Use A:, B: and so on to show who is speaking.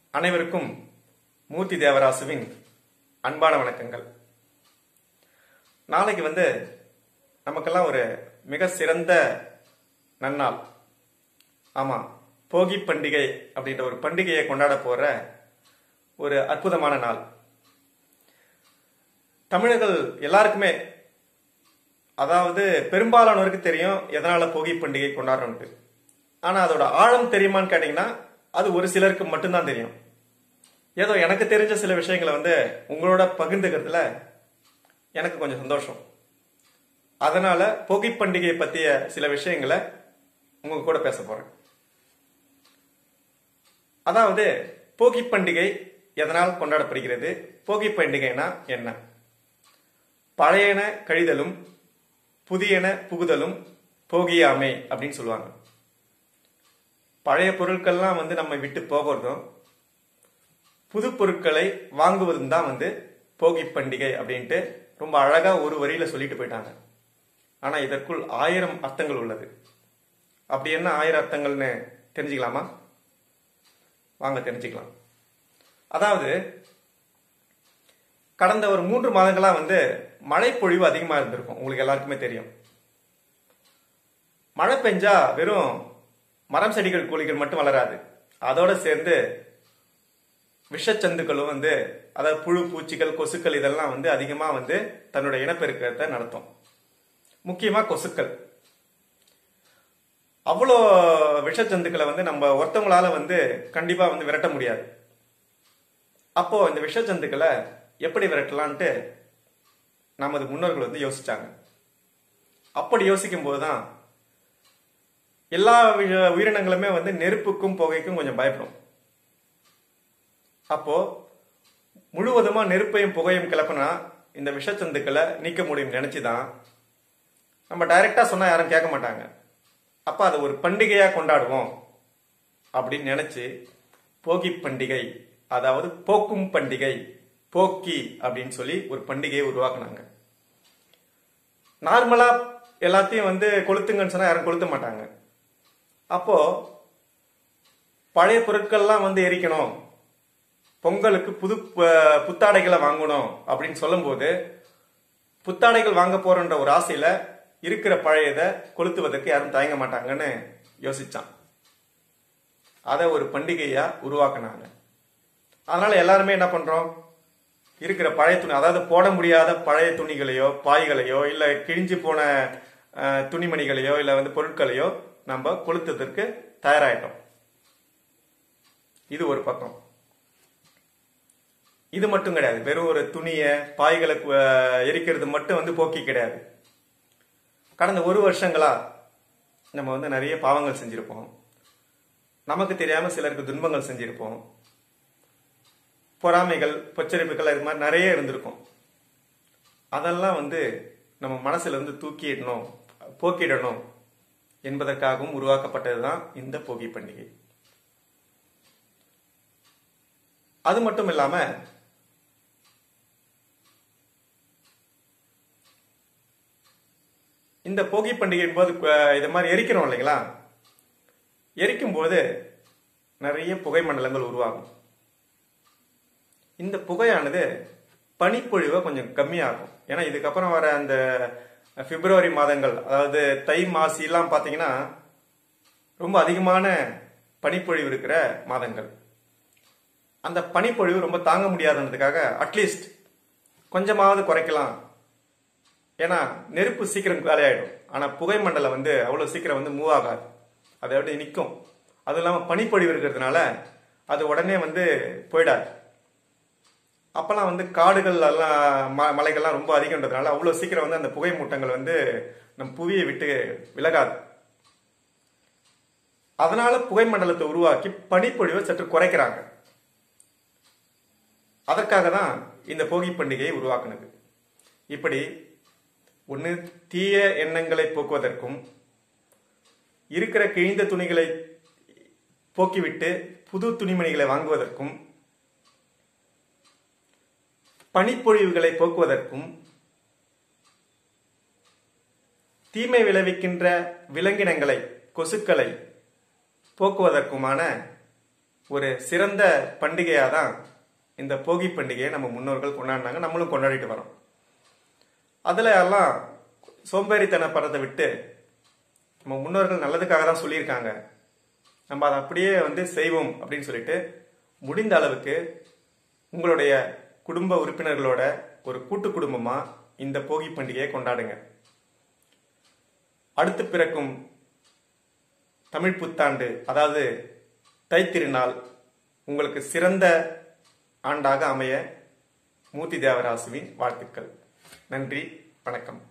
A: அனைவருக்கும் மூர்த்தி தேவராசுவின் அன்பான வணக்கங்கள் நாளைக்கு வந்து நமக்கெல்லாம் ஒரு மிக சிறந்த நன்னாள் ஆமா போகி பண்டிகை அப்படின்ற ஒரு பண்டிகையை கொண்டாட போற ஒரு அற்புதமான நாள் தமிழர்கள் எல்லாருக்குமே அதாவது பெரும்பாலானோருக்கு தெரியும் எதனால போகி பண்டிகை கொண்டாடுறோம்ட்டு ஆனா அதோட ஆழம் தெரியுமான்னு கேட்டீங்கன்னா அது ஒரு சிலருக்கு மட்டும்தான் தெரியும் ஏதோ எனக்கு தெரிஞ்ச சில விஷயங்களை வந்து உங்களோட பகிர்ந்துக்கிறதுல எனக்கு கொஞ்சம் சந்தோஷம் அதனால போகி பண்டிகை பத்திய சில விஷயங்களை உங்க கூட பேச போறேன் அதாவது போகி பண்டிகை எதனால் கொண்டாடப்படுகிறது போகி பண்டிகைனா என்ன பழையன கழிதலும் புதியன புகுதலும் போகியாமை அப்படின்னு சொல்லுவாங்க பழைய பொருட்கள்லாம் வந்து நம்ம விட்டு போகிறதும் புது பொருட்களை வாங்குவதும் தான் வந்து போகி பண்டிகை அப்படின்ட்டு ரொம்ப அழகா ஒரு வரியில சொல்லிட்டு போயிட்டாங்க ஆனா இதற்குள் ஆயிரம் அர்த்தங்கள் உள்ளது அப்படி என்ன ஆயிரம் அர்த்தங்கள்னு தெரிஞ்சுக்கலாமா வாங்க தெரிஞ்சுக்கலாம் அதாவது கடந்த ஒரு மூன்று மாதங்களா வந்து மழை பொழிவு அதிகமா இருந்திருக்கும் உங்களுக்கு எல்லாருக்குமே தெரியும் மழை பெஞ்சா வெறும் மரம் செடிகள் கோழிகள் மட்டும் வளராது அதோட சேர்ந்து விஷச்சந்துக்களும் வந்து அதாவது புழு பூச்சிகள் கொசுக்கள் இதெல்லாம் வந்து அதிகமா வந்து தன்னோட இனப்பெருக்கத்தை நடத்தும் முக்கியமா கொசுக்கள் அவ்வளோ விஷச்சந்துக்களை வந்து நம்ம ஒருத்தவங்களால வந்து கண்டிப்பா வந்து விரட்ட முடியாது அப்போ இந்த விஷச்சந்துக்களை எப்படி விரட்டலான்ட்டு நமது முன்னோர்கள் வந்து யோசிச்சாங்க அப்படி யோசிக்கும் போதுதான் எல்லா வி- உயிரினங்களுமே வந்து நெருப்புக்கும் புகைக்கும் கொஞ்சம் பயப்படும் அப்போ முழுவதுமா நெருப்பையும் புகையும் கிளப்பினா இந்த விஷச்சந்துக்களை நீக்க முடியும் நினைச்சுதான் நம்ம டைரக்டா சொன்னா யாரும் கேட்க மாட்டாங்க அப்ப அதை ஒரு பண்டிகையா கொண்டாடுவோம் அப்படின்னு நினைச்சு போகி பண்டிகை அதாவது போக்கும் பண்டிகை போக்கி அப்படின்னு சொல்லி ஒரு பண்டிகையை உருவாக்குனாங்க நார்மலா எல்லாத்தையும் வந்து கொளுத்துங்கன்னு சொன்னா யாரும் கொளுத்த மாட்டாங்க அப்போ பழைய பொருட்கள்லாம் வந்து எரிக்கணும் பொங்கலுக்கு புது ப- புத்தாடைகளை வாங்கணும் அப்படின்னு சொல்லும்போது புத்தாடைகள் வாங்க போறன்ற ஒரு ஆசையில இருக்கிற பழையதை கொளுத்துவதற்கு யாரும் தயங்க மாட்டாங்கன்னு யோசிச்சான் அதை ஒரு பண்டிகையா உருவாக்குனாங்க அதனால எல்லாருமே என்ன பண்றோம் இருக்கிற பழைய துணி அதாவது போட முடியாத பழைய துணிகளையோ பாய்களையோ இல்ல கிழிஞ்சு போன அஹ், துணிமணிகளையோ இல்ல வந்து பொருட்களையோ நம்ம கொளுத்துவதற்கு தயாராயிட்டோம் இது ஒரு பக்கம் இது மட்டும் கிடையாது வெறும் ஒரு துணியை பாய்களை அஹ், எரிக்கிறது மட்டும் வந்து போக்கி கிடையாது கடந்த ஒரு வருஷங்களா நம்ம வந்து நிறைய பாவங்கள் செஞ்சிருப்போம் நமக்கு தெரியாம சிலருக்கு துன்பங்கள் செஞ்சிருப்போம் பொறாமைகள் பொச்சரிப்புகள் இது மாதிரி நிறைய இருந்திருக்கும் அதெல்லாம் வந்து நம்ம மனசுல இருந்து தூக்கிடணும் போக்கிடணும் என்பதற்காகவும் உருவாக்கப்பட்டதுதான் இந்த போகி பண்டிகை அது மட்டும் இல்லாம இந்த போகி பண்டிகையின் போது அஹ், இது மாதிரி எரிக்கிறோம் இல்லைங்களா எரிக்கும் போது நிறைய புகை மண்டலங்கள் உருவாகும் இந்த புகையானது பனிப்பொழிவை கொஞ்சம் கம்மியாகும் ஏன்னா இதுக்கப்புறம் வர அந்த பிப்ரவரி மாதங்கள் அதாவது தை மாசி எல்லாம் பாத்தீங்கன்னா ரொம்ப அதிகமான பனிப்பொழிவு இருக்கிற மாதங்கள் அந்த பனிப்பொழிவு ரொம்ப தாங்க முடியாதுன்றதுக்காக அட்லீஸ்ட் கொஞ்சமாவது குறைக்கலாம் ஏன்னா நெருப்பு சீக்கிரம் காலியாயிடும் ஆனா புகை மண்டலம் வந்து அவ்வளவு சீக்கிரம் வந்து மூவ் ஆகாது அது அப்படியே நிற்கும் அதுவும் இல்லாம பனிப்பொழிவு இருக்கிறதுனால அது உடனே வந்து போயிடாது அப்பெல்லாம் வந்து காடுகள் எல்லாம் ம- மலைகள்லாம் ரொம்ப அதிகம்ன்றதுனால அவ்வளவு சீக்கிரம் வந்து அந்த புகை மூட்டங்கள் வந்து நம் புவியை விட்டு விலகாது அதனால புகை மண்டலத்தை உருவாக்கி பனிப்பொழிவை சற்று குறைக்கிறாங்க அதற்காக தான் இந்த போகி பண்டிகையை உருவாக்குனது இப்படி ஒன்று தீய எண்ணங்களை போக்குவதற்கும் இருக்கிற கிழிந்த துணிகளை போக்கிவிட்டு புது துணிமணிகளை வாங்குவதற்கும் பனிப்பொழிவுகளை போக்குவதற்கும் தீமை விளைவிக்கின்ற விலங்கினங்களை கொசுக்களை போக்குவதற்குமான ஒரு சிறந்த பண்டிகையாக தான் இந்த போகி பண்டிகையை நம்ம முன்னோர்கள் கொண்டாடினாங்க நம்மளும் கொண்டாடிட்டு வரோம் அதில் எல்லாம் சோம்பேறித்தனப்படுறதை விட்டு நம்ம முன்னோர்கள் நல்லதுக்காக தான் சொல்லியிருக்காங்க நம்ம அதை அப்படியே வந்து செய்வோம் அப்படின்னு சொல்லிட்டு முடிந்த அளவுக்கு உங்களுடைய குடும்ப உறுப்பினர்களோட ஒரு கூட்டு குடும்பமா இந்த போகி பண்டிகையை கொண்டாடுங்க அடுத்து பிறக்கும் தமிழ் புத்தாண்டு அதாவது தைத்திருநாள் உங்களுக்கு சிறந்த ஆண்டாக அமைய மூர்த்தி தேவராசுவின் வாழ்த்துக்கள் நன்றி வணக்கம்